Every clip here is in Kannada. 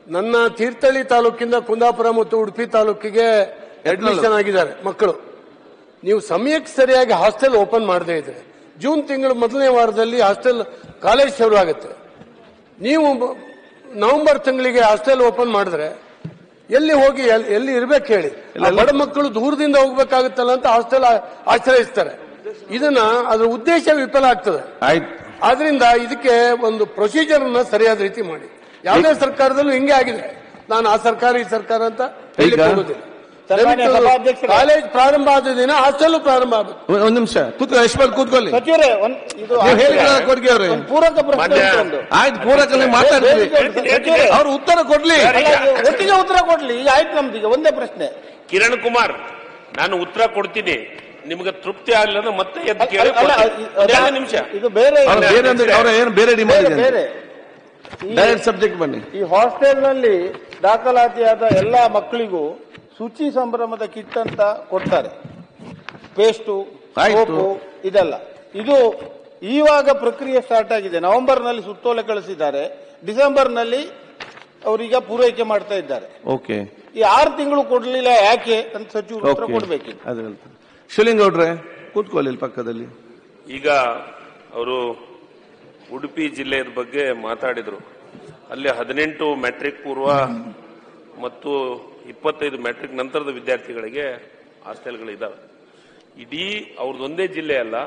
ನನ್ನ ತೀರ್ಥಹಳ್ಳಿ ತಾಲೂಕಿಂದ ಕುಂದಾಪುರ ಮತ್ತು ಉಡುಪಿ ತಾಲೂಕಿಗೆ ಅಡ್ಮಿಷನ್ ಆಗಿದ್ದಾರೆ ಮಕ್ಕಳು ನೀವು ಸಮಯಕ್ಕೆ ಸರಿಯಾಗಿ ಹಾಸ್ಟೆಲ್ ಓಪನ್ ಮಾಡದೇ ಇದ್ರೆ ಜೂನ್ ತಿಂಗಳ ಮೊದಲನೇ ವಾರದಲ್ಲಿ ಹಾಸ್ಟೆಲ್ ಕಾಲೇಜ್ ಶುರು ಆಗುತ್ತೆ ನೀವು ಬ- ನವೆಂಬರ್ ತಿಂಗಳಿಗೆ ಹಾಸ್ಟೆಲ್ ಓಪನ್ ಮಾಡಿದ್ರೆ ಎಲ್ಲಿ ಹೋಗಿ ಎಲ್- ಎಲ್ಲಿ ಇರ್ಬೇಕು ಹೇಳಿ ಆ ಬಡ ಮಕ್ಕಳು ದೂರದಿಂದ ಹೋಗ್ಬೇಕಾಗುತ್ತಲ್ಲ ಅಂತ ಹಾಸ್ಟೆಲ್ ಆಶ್ರಯಿಸ್ತಾರೆ ಇದನ್ನ ಅದರ ಉದ್ದೇಶ ವಿಫಲ ಆಗ್ತದೆ ಆಯ್ತು ಆದ್ರಿಂದ ಇದಕ್ಕೆ ಒಂದು ಪ್ರೊಸೀಜರ್ ಅನ್ನ ಸರಿಯಾದ ರೀತಿ ಮಾಡಿ ಯಾವುದೇ ಸರ್ಕಾರದಲ್ಲೂ ಹಿಂಗೆ ಆಗಿದೆ ನಾನು ಆ ಸರ್ಕಾರ ಈ ಸರ್ಕಾರ ಅಂತ ಹೇಳಿಕ್ಕೆ ಈಗ- ಹೋಗೋದಿಲ್ಲ ಸನ್ಮಾನ್ಯ ದಯವಿಟ್ಟು ಸಭಾಧ್ಯಕ್ಷರೇ. ಕಾಲೇಜ್ ಪ್ರಾರಂಭ ಆದ ದಿನ ಹಾಸ್ಟೆಲ್ ಪ್ರಾರಂಭ ಆಗುತ್ತೆ ಒಂದ್- ಒಂದ್ ನಿಮಿಷ ಕೂತ್ಕೊಳ್ಳಿ ಯಶ್ಪಾಲ್ ಕೂತ್ಕೊಳ್ಳಿ ಸಚಿವರೇ ಒಂದ್ ಇದು ನೀವು ಹೇಳಿ ಕೊಡ್ಗೆ ಅವ್ರೆ ಒಂದು ಪೂರಕ ಪ್ರಶ್ನೆ ಮಾನ್ಯ- ಉಂಟು ಒಂದು. ಆಯ್ತು ಪೂರಕಲ್ಲಿ ಮಾತಾಡ್ತೀವಿ ಸಚಿವರೇ, ಅವ್ರು ಉತ್ತರ ಕೊಡ್ಲಿ ಅಲ್ಲ, ಇದು ಒಟ್ಟಿಗೆ ಉತ್ತರ ಕೊಡ್ಲಿ ಈಗ ಆಯ್ತು ನಮ್ದು ಈಗ ಒಂದೇ ಪ್ರಶ್ನೆ ಕಿರಣ್ ಕುಮಾರ್ ನಾನು ಉತ್ತರ ಕೊಡ್ತೀನಿ ನಿಮಗೆ ತೃಪ್ತಿ ಆಗಲಿಲ್ಲ ಅಂದ್ರೆ ಮತ್ತೆ ಎದ್ದು ಕೇಳಿ ಅಲ್ಲ, ಅಲ್ಲ, ಕೊಡ್ತೀನಿ. ಇದು- ಒಂದ್ ಎರಡು ನಿಮಿಷ ಇದು ಬೇರೆ ಅವ್ರು ಬೇರೆ ಅಂದ್ರೆ ಅವ್ರ ಏನು ಬೇರೆ ಡಿಮಾಂಡ್ ಬೇರೆ ಇದೆ ಬೇರೆ ಈ- ಡೈರೆಕ್ಟ್ ಸಬ್ಜೆಕ್ಟ್ ಬನ್ನಿ ಈ ಹಾಸ್ಟೆಲ್ನಲ್ಲಿ ದಾಖಲಾತಿಯಾದ ಎಲ್ಲಾ ಮಕ್ಕಳಿಗೂ ಶುಚಿ ಸಂಭ್ರಮದ ಕಿಟ್ ಅಂತ ಕೊಡ್ತಾರೆ ಪೇಸ್ಟು ಆಯ್ತು. ಸೋಪು ಇದೆಲ್ಲ ಇದು ಈವಾಗ ಪ್ರಕ್ರಿಯೆ ಸ್ಟಾರ್ಟ್ ಆಗಿದೆ ನವೆಂಬರ್ ನಲ್ಲಿ ಸುತ್ತೋಲೆ ಕಳಿಸಿದ್ದಾರೆ ಡಿಸೆಂಬರ್ ನಲ್ಲಿ ಅವರೀಗ ಪೂರೈಕೆ ಮಾಡ್ತಾ ಇದ್ದಾರೆ ಓಕೆ ಈ ಆರು ತಿಂಗಳು ಕೊಡ್ಲಿಲ್ಲ ಯಾಕೆ ಅಂತ ಸಚಿವರು ಉತ್ತರ ಓಕೆ ಕೊಡ್ಬೇಕಿತ್ತು ಅದು ಹೇಳ್ತಾರೆ ಶಿವಲಿಂಗೌಡ್ರೆ ಕೂತ್ಕೊಳ್ಳಿ ಇಲ್ಲಿ ಪಕ್ಕದಲ್ಲಿ ಈಗ ಅವರು ಉಡುಪಿ ಜಿಲ್ಲೆಯ ಬಗ್ಗೆ ಮಾತಾಡಿದ್ರು ಅಲ್ಲಿ ಹದಿನೆಂಟು ಮ್ಯಾಟ್ರಿಕ್ ಪೂರ್ವ ಮತ್ತು ಇಪ್ಪತ್ತೈದು ಮ್ಯಾಟ್ರಿಕ್ ನಂತರದ ವಿದ್ಯಾರ್ಥಿಗಳಿಗೆ ಹಾಸ್ಟೆಲ್ಗಳಿದ್ದಾವೆ ಇಡೀ ಅವ್ರದ್ದೊಂದೇ ಜಿಲ್ಲೆ ಅಲ್ಲ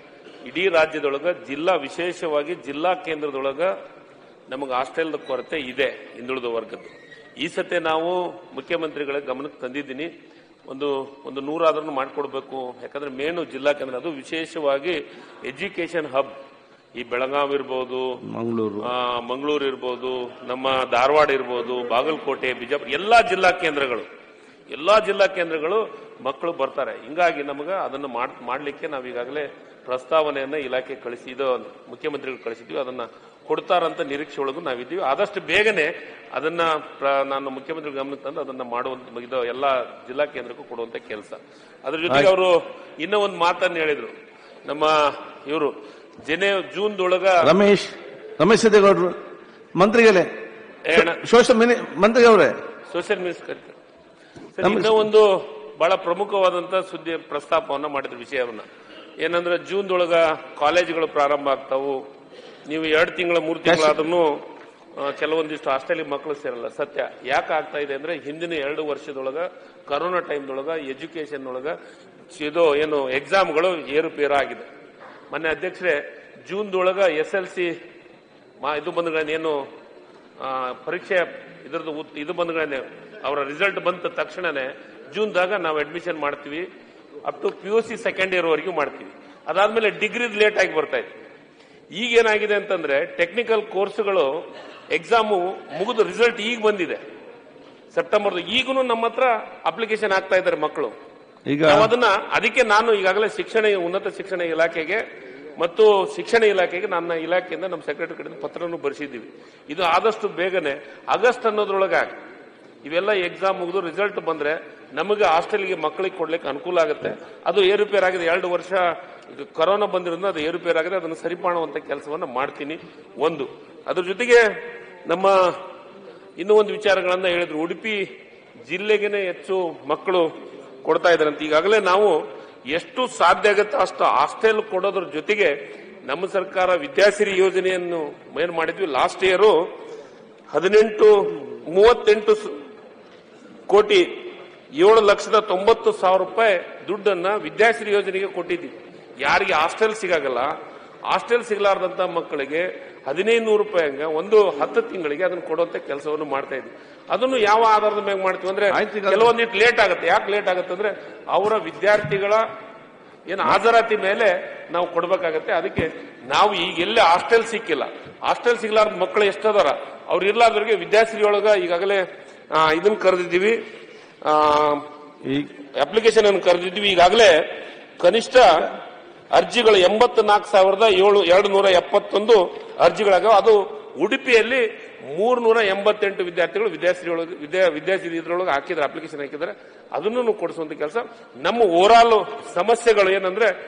ಇಡೀ ರಾಜ್ಯದೊಳಗ ಜಿಲ್ಲಾ ವಿಶೇಷವಾಗಿ ಜಿಲ್ಲಾ ಕೇಂದ್ರದೊಳಗ ನಮಗೆ ಹಾಸ್ಟೆಲ್ ಕೊರತೆ ಇದೆ ಹಿಂದುಳಿದ ವರ್ಗದ್ದು ಈ ಸತೆ ನಾವು ಮುಖ್ಯಮಂತ್ರಿಗಳ ಗಮನಕ್ಕೆ ತಂದಿದ್ದೀನಿ ಒಂದು ಒಂದು ನೂರಾದ್ರೂ ಮಾಡಿಕೊಡ್ಬೇಕು ಯಾಕಂದ್ರೆ ಮೇನು ಜಿಲ್ಲಾ ಕೇಂದ್ರ ಅದು ವಿಶೇಷವಾಗಿ ಎಜುಕೇಶನ್ ಹಬ್ ಈ ಬೆಳಗಾವಿ ಇರ್ಬೋದು ಮಂಗಳೂರು ಆ, ಮಂಗಳೂರು ಇರ್ಬೋದು ನಮ್ಮ ಧಾರವಾಡ ಇರ್ಬೋದು ಬಾಗಲಕೋಟೆ ಬಿಜಾಪುರ ಎಲ್ಲಾ ಜಿಲ್ಲಾ ಕೇಂದ್ರಗಳು ಎಲ್ಲಾ ಜಿಲ್ಲಾ ಕೇಂದ್ರಗಳು ಮಕ್ಕಳು ಬರ್ತಾರೆ ಹಿಂಗಾಗಿ ನಮಗ ಅದನ್ನ ಮಾಡ್ ಮಾಡ್ಲಿಕ್ಕೆ ನಾವು ಈಗಾಗಲೇ ಪ್ರಸ್ತಾವನೆಯನ್ನ ಇಲಾಖೆ ಕಳಿಸಿದ ಮುಖ್ಯಮಂತ್ರಿಗಳು ಕಳಿಸಿದ್ವಿ ಅದನ್ನ ಕೊಡ್ತಾರಂತ ನಿರೀಕ್ಷೆ ಒಳಗೂ ನಾವಿದ್ದೀವಿ ಆದಷ್ಟು ಬೇಗನೆ ಅದನ್ನ ಪ್ರ- ನಾನು ಮುಖ್ಯಮಂತ್ರಿ ಗಮನಕ್ಕೆ ತಂದು ಅದನ್ನ ಮಾಡುವಂತ ಇದು ಎಲ್ಲಾ ಜಿಲ್ಲಾ ಕೇಂದ್ರಕ್ಕೂ ಕೊಡುವಂತ ಕೆಲಸ ಅದ್ರ ಜೊತೆಗೆ ಅವರು ಇನ್ನೂ ಒಂದು ಮಾತನ್ನ ಹೇಳಿದ್ರು ನಮ್ಮ ಇವರು ಜೆನೆವ್ ಜೂನ್ದೊಳಗ ರಮೇಶ್ ರಮೇಶ್ ಸಿದ್ದೇಗೌಡರು ಮಂತ್ರಿಗಳೇ ಏನ ಸೋಷಲ್ ಮಿನಿ ಮಂತ್ರಿ ಅವರೇ ಸೋಷಿಯಲ್ ಮಿನಿಸ್ ಕರೀತಾರೆ ಸರ್, ಇನ್ನೂ ಒಂದು ಬಹಳ ಪ್ರಮುಖವಾದಂತ ಸುದ್ದಿ ಪ್ರಸ್ತಾಪವನ್ನ ಮಾಡಿದ ವಿಷಯವನ್ನ ಏನಂದ್ರೆ ಜೂನ್ದೊಳಗ ಕಾಲೇಜುಗಳು ಪ್ರಾರಂಭ ಆಗ್ತಾವು ನೀವು ಎರಡು ತಿಂಗಳ ಮೂರು ತಿಂಗಳಾದ್ರೂ ಕೆಲವೊಂದಿಷ್ಟು ಹಾಸ್ಟೆಲ್ ಮಕ್ಕಳು ಸೇರಲ್ಲ ಸತ್ಯ ಯಾಕೆ ಆಗ್ತಾ ಇದೆ ಅಂದ್ರೆ ಹಿಂದಿನ ಎರಡು ವರ್ಷದೊಳಗ ಕರೋನಾ ಟೈಮ್ದೊಳಗ ಎಜುಕೇಶನ್ ಒಳಗ ಇದು ಏನು ಎಕ್ಸಾಮ್ಗಳು ಏರುಪೇರು ಆಗಿದೆ ಮೊನ್ನೆ ಅಧ್ಯಕ್ಷರೇ ಜೂನ್ದೊಳಗ ಎಸ್ ಎಲ್ ಸಿ ಇದು ಬಂದ್ಗಳನ್ನ ಏನು ಆ, ಪರೀಕ್ಷೆ ಇದ್ರದ್ದು ಉತ್- ಇದು ಬಂದ್ಗಳನ್ನೇ ಅವರ ರಿಸಲ್ಟ್ ಬಂದ ತಕ್ಷಣನೇ ಜೂನ್ದಾಗ ನಾವು ಅಡ್ಮಿಷನ್ ಮಾಡ್ತೀವಿ up to P U C second year ವರೆಗೂ ಮಾಡ್ತೀವಿ ಅದಾದ್ಮೇಲೆ ಡಿಗ್ರಿ ಲೇಟ್ ಆಗಿ ಬರ್ತಾ ಇದೆ ಈಗ ಏನಾಗಿದೆ ಅಂತಂದ್ರೆ ಟೆಕ್ನಿಕಲ್ ಕೋರ್ಸ್ಗಳು ಎಕ್ಸಾಮು ಮುಗಿದು ರಿಸಲ್ಟ್ ಈಗ ಬಂದಿದೆ ಸೆಪ್ಟೆಂಬರ್ ಈಗಲೂ ನಮ್ಮ ಹತ್ರ ಅಪ್ಲಿಕೇಶನ್ ಆಗ್ತಾ ಇದ್ದಾರೆ ಮಕ್ಕಳು ಈಗ ನಾವು ಅದನ್ನ ಅದಕ್ಕೆ ನಾನು ಈಗಾಗಲೇ ಶಿಕ್ಷಣ ಉನ್ನತ ಶಿಕ್ಷಣ ಇಲಾಖೆಗೆ ಮತ್ತು ಶಿಕ್ಷಣ ಇಲಾಖೆಗೆ ನನ್ನ ಇಲಾಖೆಯಿಂದ ನಮ್ಮ ಸೆಕ್ರೆಟರಿ ಕಡೆಯಿಂದ ಪತ್ರವನ್ನು ಬರೆಸಿದ್ದೀವಿ ಇದು ಆದಷ್ಟು ಬೇಗನೆ ಆಗಸ್ಟ್ ಅನ್ನೋದ್ರೊಳಗೆ ಇವೆಲ್ಲ ಎಕ್ಸಾಮ್ ಮುಗಿದು ರಿಸಲ್ಟ್ ಬಂದ್ರೆ ನಮಗೆ ಹಾಸ್ಟೆಲ್ಗೆ ಮಕ್ಕಳಿಗೆ ಕೊಡ್ಲಿಕ್ಕೆ ಅನುಕೂಲ ಆಗುತ್ತೆ ಅದು ಏರುಪೇರ್ ಆಗಿದೆ ಎರಡು ವರ್ಷ ಇದು ಕೊರೋನಾ ಬಂದಿರೋದ್ರಿಂದ ಅದು ಏರುಪೇರ್ ಆಗಿದೆ ಅದನ್ನು ಸರಿಮಾಡುವಂತ ಕೆಲಸವನ್ನ ಮಾಡ್ತೀನಿ ಒಂದು ಅದ್ರ ಜೊತೆಗೆ ನಮ್ಮ ಇನ್ನೂ ಒಂದು ವಿಚಾರಗಳನ್ನ ಹೇಳಿದ್ರು ಉಡುಪಿ ಜಿಲ್ಲೆಗೆನೆ ಹೆಚ್ಚು ಮಕ್ಕಳು ಕೊಡ್ತಾ ಇದ್ದಾರೆ ಅಂತ ಈಗಾಗಲೇ ನಾವು ಎಷ್ಟು ಸಾಧ್ಯ ಆಗುತ್ತೆ ಅಷ್ಟು ಹಾಸ್ಟೆಲ್ ಕೊಡೋದ್ರ ಜೊತೆಗೆ ನಮ್ಮ ಸರ್ಕಾರ ವಿದ್ಯಾಸಿರಿ ಯೋಜನೆಯನ್ನು ಏನ್ ಮಾಡಿದ್ವಿ ಲಾಸ್ಟ್ ಇಯರು ಹದಿನೆಂಟು ಮೂವತ್ತೆಂಟು ಸ- ಕೋಟಿ ಏಳು ಲಕ್ಷದ ತೊಂಬತ್ತು ಸಾವಿರ ರೂಪಾಯಿ ದುಡ್ಡನ್ನ ವಿದ್ಯಾಸಿರಿ ಯೋಜನೆಗೆ ಕೊಟ್ಟಿದ್ವಿ ಯಾರಿಗೆ ಹಾಸ್ಟೆಲ್ ಸಿಗಾಗಲ್ಲ ಹಾಸ್ಟೆಲ್ ಸಿಗಲಾರ್ದಂತ ಮಕ್ಕಳಿಗೆ ಹದಿನೈದು ನೂರು ರೂಪಾಯಿ ಹಂಗ ಒಂದು ಹತ್ತು ತಿಂಗಳಿಗೆ ಅದನ್ನ ಕೊಡುವಂತ ಕೆಲಸವನ್ನು ಮಾಡ್ತಾ ಇದ್ವಿ ಅದನ್ನು ಯಾವ ಆಧಾರದ ಮೇಲೆ ಮಾಡ್ತೀವಿ ಅಂದ್ರೆ ಆಯ್ತು ಈಗ ಅದು- ಕೆಲವೊಂದಿಟ್ಟು ಲೇಟ್ ಆಗುತ್ತೆ ಯಾಕೆ ಲೇಟ್ ಆಗುತ್ತೆ ಅಂದ್ರೆ ಅವರ ವಿದ್ಯಾರ್ಥಿಗಳ ಏನು ಹಾಜರಾತಿ ಮೇಲೆ ನಾವು ಕೊಡ್ಬೇಕಾಗತ್ತೆ ಅದಕ್ಕೆ ನಾವು ಈಗ ಎಲ್ಲೇ ಹಾಸ್ಟೆಲ್ ಸಿಕ್ಕಿಲ್ಲ ಹಾಸ್ಟೆಲ್ ಸಿಗ್ಲಾರ್ದ ಮಕ್ಕಳು ಎಷ್ಟದಾರ ಅವ್ರು ಇರ್ಲಾರ್ದವ್ರಿಗೆ ವಿದ್ಯಾಶ್ರೀ ಒಳಗ ಈಗಾಗಲೇ ಆ, ಇದನ್ನ ಕರೆದಿದ್ದೀವಿ ಈಗ ಅಪ್ಲಿಕೇಶನ್ ಅನ್ನು ಕರೆದಿದ್ವಿ ಈಗಾಗಲೇ ಕನಿಷ್ಠ ಅರ್ಜಿಗಳು ಎಂಬತ್ನಾಲ್ಕು ಸಾವಿರದ ಏಳು ಎರಡು ನೂರ ಎಪ್ಪತ್ತೊಂದು ಅರ್ಜಿಗಳಾಗವ ಅದು ಉಡುಪಿಯಲ್ಲಿ ಮೂರ್ನೂರ ಎಂಬತ್ತೆಂಟು ವಿದ್ಯಾರ್ಥಿಗಳು ವಿದ್ಯಾಶ್ರೀ ಒಳಗೆ ವಿದ್ಯಾ ವಿದ್ಯಾಶ್ರೀ ಇದ್ರೊಳಗೆ ಹಾಕಿದ್ರೆ ಅಪ್ಲಿಕೇಶನ್ ಹಾಕಿದ್ರೆ ಅದನ್ನು ಕೊಡಿಸುವಂತ ಕೆಲಸ ನಮ್ಮ ಓವರಾಲ್ ಸಮಸ್ಯೆಗಳು ಏನಂದ್ರೆ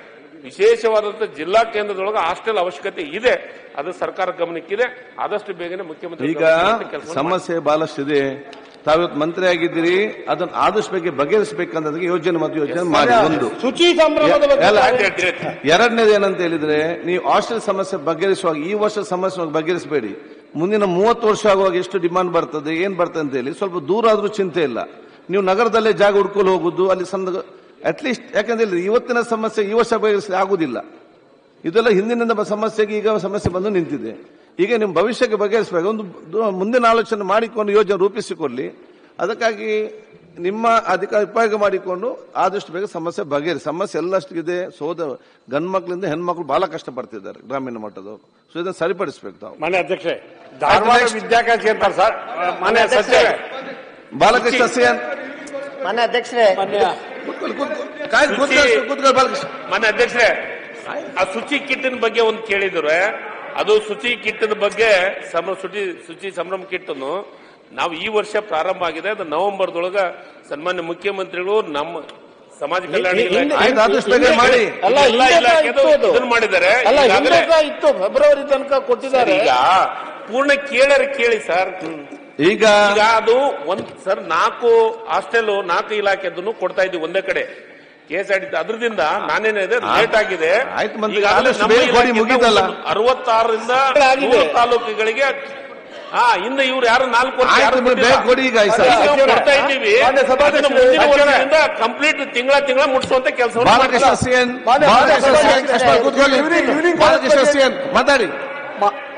ವಿಶೇಷವಾದಂತಹ ಜಿಲ್ಲಾ ಕೇಂದ್ರದೊಳಗೆ ಹಾಸ್ಟೆಲ್ ಅವಶ್ಯಕತೆ ಇದೆ ಅದು ಸರ್ಕಾರ ಗಮನಕ್ಕಿದೆ ಆದಷ್ಟು ಬೇಗನೆ ಮುಖ್ಯಮಂತ್ರಿ ಈಗ ಗಮನಕ್ಕೆ ಕೆಲಸವನ್ನು ಸಮಸ್ಯೆ ಬಹಳಷ್ಟಿದೆ ತಾವಿವತ್ತು ಮಂತ್ರಿ ಆಗಿದ್ದೀರಿ ಅದನ್ನು ಆದಷ್ಟು ಬಗ್ಗೆ ಬಗೆಹರಿಸಬೇಕನ್ನೋದಕ್ಕೆ ಯೋಜನೆ ಮತ್ತು ಯೋಜನೆ ಮಾಡಿ ಒಂದು ಶುಚಿ ಸಂಭ್ರಮದ ಬಗ್ಗೆ ಎಲ್ಲ ಆಯ್ತು, ಆಯ್ತು, ಆಯ್ತು. ಎರಡನೇದು ಏನಂತ ಹೇಳಿದ್ರೆ ನೀವು ಹಾಸ್ಟೆಲ್ ಸಮಸ್ಯೆ ಬಗೆಹರಿಸುವಾಗ ಈ ವರ್ಷ ಸಮಸ್ಯೆ ಬಗೆಹರಿಸಬೇಡಿ ಮುಂದಿನ ಮೂವತ್ತು ವರ್ಷ ಆಗುವಾಗ ಎಷ್ಟು ಡಿಮಾಂಡ್ ಬರ್ತದೆ ಏನ್ ಬರ್ತದೆ ಅಂತ ಹೇಳಿ ಸ್ವಲ್ಪ ದೂರ ಆದ್ರೂ ಚಿಂತೆ ಇಲ್ಲ ನೀವು ನಗರದಲ್ಲೇ ಜಾಗ ಹುಡ್ಕೊಂಡು ಹೋಗುದು ಅಲ್ಲಿ ಸಂದ ಅಟ್ಲೀಸ್ಟ್ ಯಾಕಂದ್ರೆ ಇಲ್ಲಿ ಇವತ್ತಿನ ಸಮಸ್ಯೆ ಈ ವರ್ಷ ಬಗೆಹರಿಸಲಿ ಆಗುದಿಲ್ಲ ಇದೆಲ್ಲ ಹಿಂದಿನಿಂದ ಬ- ಸಮಸ್ಯೆಗೆ ಈಗ ಸಮಸ್ಯೆ ಬಂದು ನಿಂತಿದೆ ಈಗ ನಿಮ್ಮ ಭವಿಷ್ಯಕ್ಕೆ ಬಗೆಹರಿಸಬೇಕು ಒಂದು ದು- ಮುಂದಿನ ಆಲೋಚನೆ ಮಾಡಿಕೊಂಡು ಯೋಜನೆ ರೂಪಿಸಿಕೊಳ್ಳಿ ಅದಕ್ಕಾಗಿ ನಿಮ್ಮ ಅಧಿಕಾರ ಉಪಯೋಗ ಮಾಡಿಕೊಂಡು ಆದಷ್ಟು ಬೇಗ ಸಮಸ್ಯೆ ಬಗೆಹರಿ ಸಮಸ್ಯೆ ಎಲ್ಲಷ್ಟಿದೆ ಸೋದ ಗಂಡ್ಮಕ್ಳಿಂದ ಹೆಣ್ಮಕ್ಳು ಬಹಳ ಕಷ್ಟಪಡ್ತಿದ್ದಾರೆ ಗ್ರಾಮೀಣ ಮಟ್ಟದವರು ಸೊ ಇದನ್ನು ಸರಿಪಡಿಸಬೇಕು ತಾವು ಮಾನ್ಯ ಅಧ್ಯಕ್ಷೆ ಧಾರವಾಡ next. ವಿದ್ಯಾಕಾಶಿ ಅಂತಾರೆ ಸರ್ ಮಾನ್ಯ ಸಚಿವರೇ ಬಾಲಕೃಷ್ಣ ಸಿಎನ್ ಮಾನ್ಯ ಅಧ್ಯಕ್ಷರೇ ಕೂತ್ಕೊಳ್ಳಿ, ಕೂತ್ಕೊಳ್ಳಿ. ಕಾಯ್- ಕೂತ್ಕೊಳ್ಳಿ, ಕೂತ್ಕೊಳ್ಳಿ ಬಾಲಕೃಷ್ಣ ಮನೆ ಅಧ್ಯಕ್ಷರೇ ಆ ಶುಚಿ ಕಿಟ್ಟಿನ ಬಗ್ಗೆ ಒಂದು ಕೇಳಿದ್ರೆ ಅದು ಶುಚಿ ಕಿಟ್ಟಿನ ಬಗ್ಗೆ ಸಮ ಶುಚಿ ಶುಚಿ ಸಂಭ್ರಮ ಕಿಟ್ಟನ್ನು ನಾವು ಈ ವರ್ಷ ಪ್ರಾರಂಭ ಆಗಿದೆ ಅದು ನವೆಂಬರ್ದೊಳಗ ಸನ್ಮಾನ್ಯ ಮುಖ್ಯಮಂತ್ರಿಗಳು ನಮ್ಮ ಸಮಾಜ ಕಲ್ಯಾಣ ಹಿಂದೆ- ಇಲಾಖೆ ಆಯ್ತು, ಆದಷ್ಟು ಬೇಗ ಮಾಡಿ ಅಲ್ಲ ಎಲ್ಲ ಹಿಂದೆ ಸಹ ಇಲಾಖೆದು ಇತ್ತು ಅದು. ಇದನ್ನ ಮಾಡಿದ್ದಾರೆ ಅಲ್ಲ ಈಗಾಗಲೇ- ಹಿಂದೆ ಸಹ ಇತ್ತು ಫೆಬ್ರವರಿ ತನಕ ಕೊಟ್ಟಿದ್ದಾರೆ ಈಗ ಪೂರ್ಣ ಕೇಳರೆ ಕೇಳಿ ಸರ್ ಈಗ ಈಗ ಅದು ಒಂದ್ ಸರ್ ನಾಲ್ಕು ಹಾಸ್ಟೆಲ್ ನಾಲ್ಕು ಇಲಾಖೆದನ್ನು ಕೊಡ್ತಾ ಇದ್ದೀವಿ ಒಂದೇ ಕಡೆ ಕೇಸ್ ಆಡಿದ್ದು ಅದ್ರದಿಂದ ನಾನೇನಿದೆ ಲೇಟ್ ಆಗಿದೆ ಆಯ್ತು ಮಂತ್ರಿ, ಈಗಾಗಲೇ ಆದಷ್ಟು ನಮ್ಮ ಬೇಗ ಕೊಡಿ, ಇಲಾಖೆಯಿಂದ ಮುಗೀತಲ್ಲ. ಒಂದು ಅರವತ್ತಾರರಿಂದ ಆಗಿದೆ. ನೂರು ತಾಲೂಕುಗಳಿಗೆ ಹಾ ಹಿಂದೆ ಇವ್ರು ಯಾರು ನಾಲ್ಕು ವರ್ಷ ಆಯ್ತು, ಯಾರು ಬೇಗ ಕೊಟ್ಟಿಲ್ಲ. ಕೊಡಿ ಈಗ ಈ ಸಲ. ಈಗ ನಾವು ಕೊಡ್ತಾ ಇದ್ದೀವಿ ಮಾನ್ಯ ಸಭಾಧ್ಯಕ್ಷರೇ, ಅದನ್ನ ಮುಂದಿನ ಸಚಿವರೇ. ವರ್ಷದಿಂದ ಕಂಪ್ಲೀಟ್ ತಿಂಗಳ ತಿಂಗಳ ಮುಟ್ಟಿಸುವಂತ ಕೆಲಸವನ್ನು ಬಾಲಕೃಷ್ಣ ಮಾಡ್ತಾರೆ. ಸಿಎನ್ ಮಾನ್ಯ ಬಾಲಕೃಷ್ಣ ಮಾನ್ಯ ಸಿಎನ್ ಸಭಾಧ್ಯಕ್ಷರೇ, ಕೂತ್ಕೊಳ್ಳಿ evening- evening ಬಾಲಕೃಷ್ಣ ಸಿಎನ್ ಮಾತಾಡಿ ಮಾ-